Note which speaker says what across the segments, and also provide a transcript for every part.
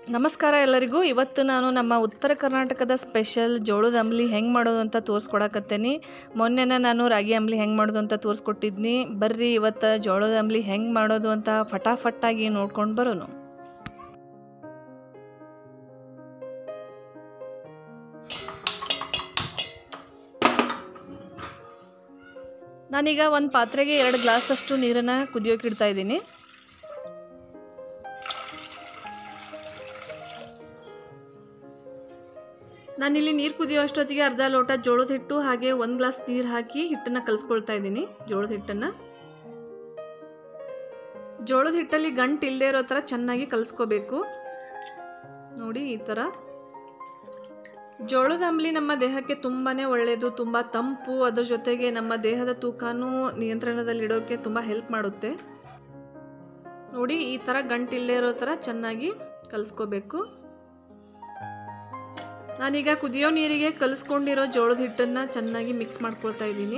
Speaker 1: ನಮಸ್ಕಾರ ಎಲ್ಲರಿಗೂ ಇವತ್ತು ನಾನು ನಮ್ಮ ಉತ್ತರ ಕರ್ನಾಟಕದ ಸ್ಪೆಷಲ್ ಜೋಳದ ಅಂಬ್ಲಿ ಹೆಂಗೆ ಮಾಡೋದು ಅಂತ ತೋರಿಸ್ಕೊಡಕತ್ತೇನಿ ಮೊನ್ನೆನ ನಾನು ರಾಗಿ ಅಂಬ್ಲಿ ಹೆಂಗೆ ಮಾಡೋದು ಅಂತ ತೋರಿಸ್ಕೊಟ್ಟಿದ್ನಿ ಬರ್ರಿ ಇವತ್ತು ಜೋಳದ ಅಂಬ್ಲಿ ಹೆಂಗೆ ಮಾಡೋದು ಅಂತ ಫಟಾಫಟ್ಟಾಗಿ ನೋಡ್ಕೊಂಡು ಬರೋನು ನಾನೀಗ ಒಂದು ಪಾತ್ರೆಗೆ ಎರಡು ಗ್ಲಾಸಷ್ಟು ನೀರನ್ನು ಕುದಿಯೋಕೆ ಇಡ್ತಾ ಇದ್ದೀನಿ ನಾನಿಲ್ಲಿ ನೀರು ಕುದಿಯೋ ಅಷ್ಟೊತ್ತಿಗೆ ಅರ್ಧ ಲೋಟ ಜೋಳದ ಹಿಟ್ಟು ಹಾಗೆ ಒಂದು ಗ್ಲಾಸ್ ನೀರು ಹಾಕಿ ಹಿಟ್ಟನ್ನು ಕಲಿಸ್ಕೊಳ್ತಾ ಇದ್ದೀನಿ ಜೋಳದ ಹಿಟ್ಟನ್ನು ಜೋಳದ ಹಿಟ್ಟಲ್ಲಿ ಗಂಟು ಇಲ್ಲದೆ ಇರೋ ಥರ ಚೆನ್ನಾಗಿ ಕಲಿಸ್ಕೋಬೇಕು ನೋಡಿ ಈ ಥರ ಜೋಳದ ಅಂಬ್ಲಿ ನಮ್ಮ ದೇಹಕ್ಕೆ ತುಂಬಾ ಒಳ್ಳೆಯದು ತುಂಬ ತಂಪು ಅದ್ರ ಜೊತೆಗೆ ನಮ್ಮ ದೇಹದ ತೂಕನೂ ನಿಯಂತ್ರಣದಲ್ಲಿಡೋಕ್ಕೆ ತುಂಬ ಹೆಲ್ಪ್ ಮಾಡುತ್ತೆ ನೋಡಿ ಈ ಥರ ಗಂಟು ಇಲ್ಲದೆ ಇರೋ ಥರ ಚೆನ್ನಾಗಿ ಕಲಿಸ್ಕೋಬೇಕು ನಾನೀಗ ಕುದಿಯೋ ನೀರಿಗೆ ಕಲಿಸ್ಕೊಂಡಿರೋ ಜೋಳದ ಹಿಟ್ಟನ್ನು ಚೆನ್ನಾಗಿ ಮಿಕ್ಸ್ ಮಾಡ್ಕೊಳ್ತಾ ಇದ್ದೀನಿ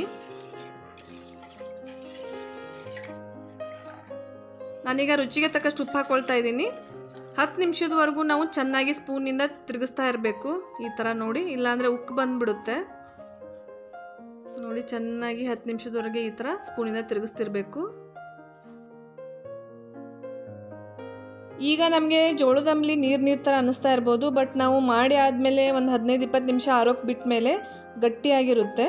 Speaker 1: ನಾನೀಗ ರುಚಿಗೆ ತಕ್ಕಷ್ಟು ಉಪ್ಪು ಹಾಕ್ಕೊಳ್ತಾ ಇದ್ದೀನಿ ಹತ್ತು ನಿಮಿಷದವರೆಗೂ ನಾವು ಚೆನ್ನಾಗಿ ಸ್ಪೂನಿಂದ ತಿರುಗಿಸ್ತಾ ಇರಬೇಕು ಈ ಥರ ನೋಡಿ ಇಲ್ಲಾಂದರೆ ಉಕ್ಕು ಬಂದುಬಿಡುತ್ತೆ ನೋಡಿ ಚೆನ್ನಾಗಿ ಹತ್ತು ನಿಮಿಷದವರೆಗೆ ಈ ಥರ ಸ್ಪೂನಿಂದ ತಿರುಗಿಸ್ತಿರ್ಬೇಕು ಈಗ ನಮಗೆ ಜೋಳದ ಅಂಬ್ಲಿ ನೀರು ನೀರು ಥರ ಅನ್ನಿಸ್ತಾ ಇರ್ಬೋದು ಬಟ್ ನಾವು ಮಾಡಿ ಆದಮೇಲೆ ಒಂದು ಹದಿನೈದು ಇಪ್ಪತ್ತು ನಿಮಿಷ ಆರೋಗ್ಯ ಬಿಟ್ಟ ಮೇಲೆ ಗಟ್ಟಿಯಾಗಿರುತ್ತೆ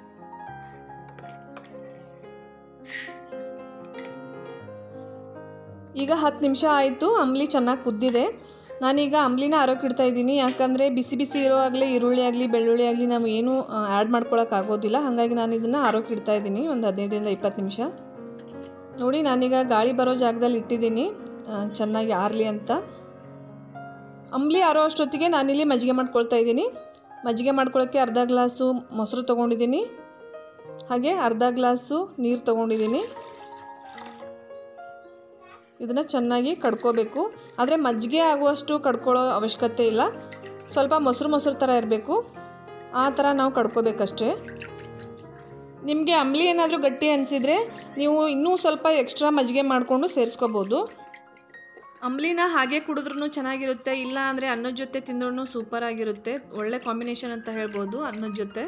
Speaker 1: ಈಗ ಹತ್ತು ನಿಮಿಷ ಆಯಿತು ಅಂಬ್ಲಿ ಚೆನ್ನಾಗಿ ಕುದ್ದಿದೆ ನಾನೀಗ ಅಂಬ್ಲಿನ ಆರೋಗ್ಯ ಇಡ್ತಾ ಇದ್ದೀನಿ ಯಾಕಂದರೆ ಬಿಸಿ ಬಿಸಿ ಇರೋವಾಗಲೇ ಈರುಳ್ಳಿ ಆಗಲಿ ಬೆಳ್ಳುಳ್ಳಿ ಆಗಲಿ ನಾವು ಏನು ಆ್ಯಡ್ ಮಾಡ್ಕೊಳಕ್ಕಾಗೋದಿಲ್ಲ ಹಾಗಾಗಿ ನಾನು ಇದನ್ನು ಆರೋಗ್ಯ ಇಡ್ತಾ ಇದ್ದೀನಿ ಒಂದು ಹದಿನೈದರಿಂದ ಇಪ್ಪತ್ತು ನಿಮಿಷ ನೋಡಿ ನಾನೀಗ ಗಾಳಿ ಬರೋ ಜಾಗದಲ್ಲಿ ಇಟ್ಟಿದ್ದೀನಿ ಚೆನ್ನಾಗಿ ಆರಲಿ ಅಂತ ಅಂಬ್ಲಿ ಆರೋ ಅಷ್ಟೊತ್ತಿಗೆ ನಾನಿಲ್ಲಿ ಮಜ್ಜಿಗೆ ಮಾಡ್ಕೊಳ್ತಾ ಇದ್ದೀನಿ ಮಜ್ಜಿಗೆ ಮಾಡ್ಕೊಳ್ಳೋಕ್ಕೆ ಅರ್ಧ ಗ್ಲಾಸು ಮೊಸರು ತೊಗೊಂಡಿದ್ದೀನಿ ಹಾಗೆ ಅರ್ಧ ಗ್ಲಾಸು ನೀರು ತೊಗೊಂಡಿದ್ದೀನಿ ಇದನ್ನು ಚೆನ್ನಾಗಿ ಕಡ್ಕೋಬೇಕು ಆದರೆ ಮಜ್ಜಿಗೆ ಆಗುವಷ್ಟು ಕಡ್ಕೊಳ್ಳೋ ಅವಶ್ಯಕತೆ ಇಲ್ಲ ಸ್ವಲ್ಪ ಮೊಸರು ಮೊಸರು ಥರ ಇರಬೇಕು ಆ ಥರ ನಾವು ಕಡ್ಕೋಬೇಕಷ್ಟೇ ನಿಮಗೆ ಅಂಬ್ಲಿ ಏನಾದರೂ ಗಟ್ಟಿ ಅನಿಸಿದರೆ ನೀವು ಇನ್ನೂ ಸ್ವಲ್ಪ ಎಕ್ಸ್ಟ್ರಾ ಮಜ್ಜಿಗೆ ಮಾಡಿಕೊಂಡು ಸೇರಿಸ್ಕೋಬೋದು ಅಂಬ್ಲಿನ ಹಾಗೆ ಕುಡಿದ್ರೂ ಚೆನ್ನಾಗಿರುತ್ತೆ ಇಲ್ಲ ಅಂದರೆ ಅನ್ನದ ಜೊತೆ ತಿಂದ್ರೂ ಸೂಪರ್ ಆಗಿರುತ್ತೆ ಒಳ್ಳೆ ಕಾಂಬಿನೇಷನ್ ಅಂತ ಹೇಳ್ಬೋದು ಅನ್ನದ ಜೊತೆ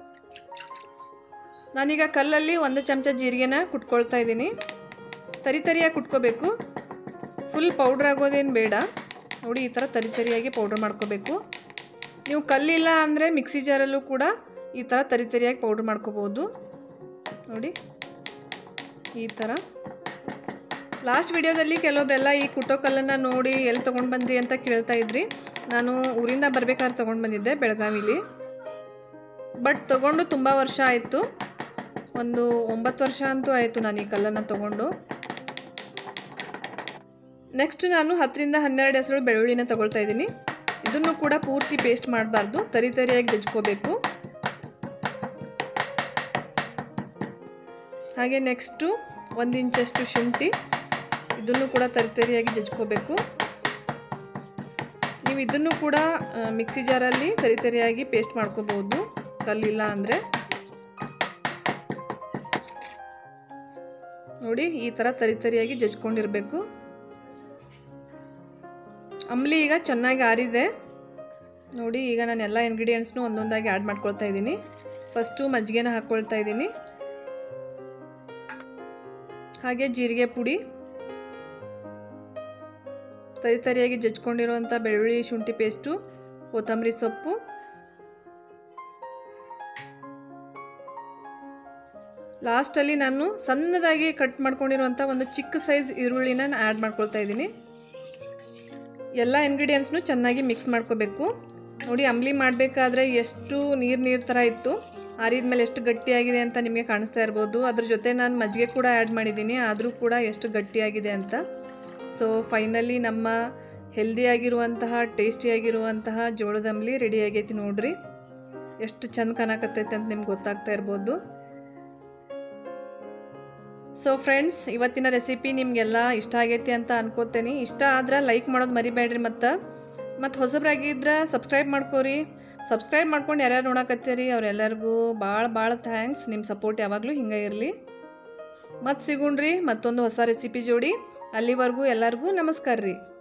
Speaker 1: ನಾನೀಗ ಕಲ್ಲಲ್ಲಿ ಒಂದು ಚಮಚ ಜೀರಿಗೆನ ಕುಟ್ಕೊಳ್ತಾ ಇದ್ದೀನಿ ತರಿ ತರಿಯಾಗಿ ಕುಟ್ಕೋಬೇಕು ಫುಲ್ ಪೌಡ್ರ್ ಆಗೋದೇನು ಬೇಡ ನೋಡಿ ಈ ಥರ ತರಿ ತರಿಯಾಗಿ ಪೌಡ್ರ್ ಮಾಡ್ಕೋಬೇಕು ನೀವು ಕಲ್ಲಿಲ್ಲ ಅಂದರೆ ಮಿಕ್ಸಿ ಜಾರಲ್ಲೂ ಕೂಡ ಈ ಥರ ತರಿ ತರಿಯಾಗಿ ಪೌಡ್ರ್ ಮಾಡ್ಕೋಬೋದು ನೋಡಿ ಈ ಥರ ಲಾಸ್ಟ್ ವಿಡಿಯೋದಲ್ಲಿ ಕೆಲವೊಬ್ಬರೆಲ್ಲ ಈ ಕುಟ್ಟೋ ಕಲ್ಲನ್ನು ನೋಡಿ ಎಲ್ಲಿ ತೊಗೊಂಡು ಬಂದ್ರಿ ಅಂತ ಕೇಳ್ತಾ ಇದ್ರಿ ನಾನು ಊರಿಂದ ಬರಬೇಕಾದ್ರೆ ತೊಗೊಂಡು ಬಂದಿದ್ದೆ ಬೆಳಗಾವಿಲಿ ಬಟ್ ತೊಗೊಂಡು ತುಂಬ ವರ್ಷ ಆಯಿತು ಒಂದು ಒಂಬತ್ತು ವರ್ಷ ಅಂತೂ ಆಯಿತು ನಾನು ಈ ಕಲ್ಲನ್ನು ತೊಗೊಂಡು ನೆಕ್ಸ್ಟ್ ನಾನು ಹತ್ತರಿಂದ ಹನ್ನೆರಡು ಹೆಸರು ಬೆಳ್ಳುಳ್ಳಿನ ತಗೊಳ್ತಾ ಇದ್ದೀನಿ ಇದನ್ನು ಕೂಡ ಪೂರ್ತಿ ಪೇಸ್ಟ್ ಮಾಡಬಾರ್ದು ತರಿ ತರಿಯಾಗಿ ಜಜ್ಕೋಬೇಕು ಹಾಗೆ ನೆಕ್ಸ್ಟು ಒಂದು ಇಂಚಷ್ಟು ಶುಂಠಿ ಇದನ್ನು ಕೂಡ ತರಿತರಿಯಾಗಿ ಜಜ್ಕೋಬೇಕು ನೀವು ಇದನ್ನು ಕೂಡ ಮಿಕ್ಸಿ ಜಾರಲ್ಲಿ ತರಿತರಿಯಾಗಿ ಪೇಸ್ಟ್ ಮಾಡ್ಕೋಬೋದು ಕಲ್ಲಿಲ್ಲ ಅಂದರೆ ನೋಡಿ ಈ ಥರ ತರಿತರಿಯಾಗಿ ಜಜ್ಕೊಂಡಿರಬೇಕು ಅಂಬ್ಲಿ ಈಗ ಚೆನ್ನಾಗಿ ಆರಿದೆ ನೋಡಿ ಈಗ ನಾನು ಎಲ್ಲ ಇಂಗ್ರೀಡಿಯೆಂಟ್ಸ್ನು ಒಂದೊಂದಾಗಿ ಆ್ಯಡ್ ಮಾಡ್ಕೊಳ್ತಾ ಇದ್ದೀನಿ ಫಸ್ಟು ಮಜ್ಜಿಗೆನ ಹಾಕ್ಕೊಳ್ತಾ ಇದ್ದೀನಿ ಹಾಗೆ ಜೀರಿಗೆ ಪುಡಿ ತರಿ ತರಿಯಾಗಿ ಜಜ್ಕೊಂಡಿರುವಂಥ ಬೆಳ್ಳುಳ್ಳಿ ಶುಂಠಿ ಪೇಸ್ಟು ಕೊತ್ತಂಬರಿ ಸೊಪ್ಪು ಲಾಸ್ಟಲ್ಲಿ ನಾನು ಸಣ್ಣದಾಗಿ ಕಟ್ ಮಾಡ್ಕೊಂಡಿರುವಂಥ ಒಂದು ಚಿಕ್ಕ ಸೈಜ್ ಈರುಳ್ಳಿನ ಆ್ಯಡ್ ಮಾಡ್ಕೊಳ್ತಾ ಇದ್ದೀನಿ ಎಲ್ಲ ಇಂಗ್ರೀಡಿಯೆಂಟ್ಸ್ನು ಚೆನ್ನಾಗಿ ಮಿಕ್ಸ್ ಮಾಡ್ಕೋಬೇಕು ನೋಡಿ ಅಂಬ್ಲಿ ಮಾಡಬೇಕಾದ್ರೆ ಎಷ್ಟು ನೀರು ನೀರು ಥರ ಇತ್ತು ಆರಿದ ಮೇಲೆ ಎಷ್ಟು ಗಟ್ಟಿಯಾಗಿದೆ ಅಂತ ನಿಮಗೆ ಕಾಣಿಸ್ತಾ ಇರ್ಬೋದು ಅದ್ರ ಜೊತೆ ನಾನು ಮಜ್ಜಿಗೆ ಕೂಡ ಆ್ಯಡ್ ಮಾಡಿದ್ದೀನಿ ಆದರೂ ಕೂಡ ಎಷ್ಟು ಗಟ್ಟಿಯಾಗಿದೆ ಅಂತ ಸೊ ಫೈನಲಿ ನಮ್ಮ ಹೆಲ್ದಿಯಾಗಿರುವಂತಹ ಟೇಸ್ಟಿಯಾಗಿರುವಂತಹ ಜೋಳದ ಅಂಬ್ಲಿ ರೆಡಿ ಆಗೈತಿ ನೋಡ್ರಿ ಎಷ್ಟು ಚಂದ ಕಾಣಕತ್ತೈತೆ ಅಂತ ನಿಮ್ಗೆ ಗೊತ್ತಾಗ್ತಾ ಇರ್ಬೋದು ಸೊ ಫ್ರೆಂಡ್ಸ್ ಇವತ್ತಿನ ರೆಸಿಪಿ ನಿಮಗೆಲ್ಲ ಇಷ್ಟ ಆಗೈತಿ ಅಂತ ಅನ್ಕೋತೇನೆ ಇಷ್ಟ ಆದ್ರೆ ಲೈಕ್ ಮಾಡೋದು ಮರಿಬೇಡ್ರಿ ಮತ್ತು ಮತ್ತು ಹೊಸಬ್ರಾಗಿದ್ರೆ ಸಬ್ಸ್ಕ್ರೈಬ್ ಮಾಡ್ಕೋರಿ ಸಬ್ಸ್ಕ್ರೈಬ್ ಮಾಡ್ಕೊಂಡು ಯಾರ್ಯಾರು ನೋಡಕತ್ತೀರಿ ಅವರೆಲ್ಲರಿಗೂ ಭಾಳ ಭಾಳ ಥ್ಯಾಂಕ್ಸ್ ನಿಮ್ಮ ಸಪೋರ್ಟ್ ಯಾವಾಗಲೂ ಹಿಂಗೆ ಇರಲಿ ಮತ್ತು ಸಿಗುಣ್ರಿ ಮತ್ತೊಂದು ಹೊಸ ರೆಸಿಪಿ ಜೋಡಿ ಅಲ್ಲಿವರೆಗೂ ಎಲ್ಲರಿಗೂ ನಮಸ್ಕಾರ ರೀ